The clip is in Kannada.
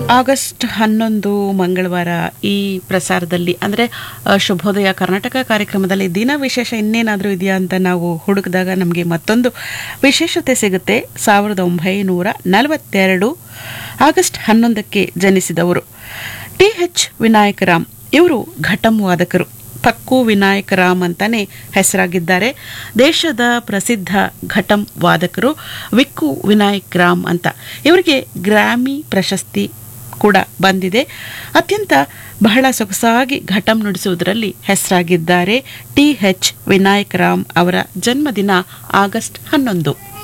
ಆಗಸ್ಟ್ ಹನ್ನೊಂದು ಮಂಗಳವಾರ ಈ ಪ್ರಸಾರದಲ್ಲಿ ಅಂದರೆ ಶುಭೋದಯ ಕರ್ನಾಟಕ ಕಾರ್ಯಕ್ರಮದಲ್ಲಿ ದಿನ ವಿಶೇಷ ಇನ್ನೇನಾದರೂ ಇದೆಯಾ ಅಂತ ನಾವು ಹುಡುಕಿದಾಗ ನಮಗೆ ಮತ್ತೊಂದು ವಿಶೇಷತೆ ಸಿಗುತ್ತೆ ಸಾವಿರದ ಒಂಬೈನೂರ ನಲವತ್ತೆರಡು ಆಗಸ್ಟ್ ಹನ್ನೊಂದಕ್ಕೆ ಜನಿಸಿದವರು ಟಿ ಎಚ್ ವಿನಾಯಕರಾಮ್ ಇವರು ಘಟಂ ವಾದಕರು ಪಕ್ಕು ವಿನಾಯಕರಾಮ್ ಅಂತಾನೆ ಹೆಸರಾಗಿದ್ದಾರೆ ದೇಶದ ಪ್ರಸಿದ್ಧ ಘಟಂ ವಾದಕರು ವಿಕ್ಕು ವಿನಾಯಕ್ ರಾಮ್ ಅಂತ ಇವರಿಗೆ ಗ್ರಾಮಿ ಪ್ರಶಸ್ತಿ ಕೂಡ ಬಂದಿದೆ ಅತ್ಯಂತ ಬಹಳ ಸೊಗಸಾಗಿ ಘಟಂ ನುಡಿಸುವುದರಲ್ಲಿ ಹೆಸರಾಗಿದ್ದಾರೆ ಟಿ ಎಚ್ ವಿನಾಯಕ್ ರಾಮ್ ಅವರ ಜನ್ಮದಿನ ಆಗಸ್ಟ್ ಹನ್ನೊಂದು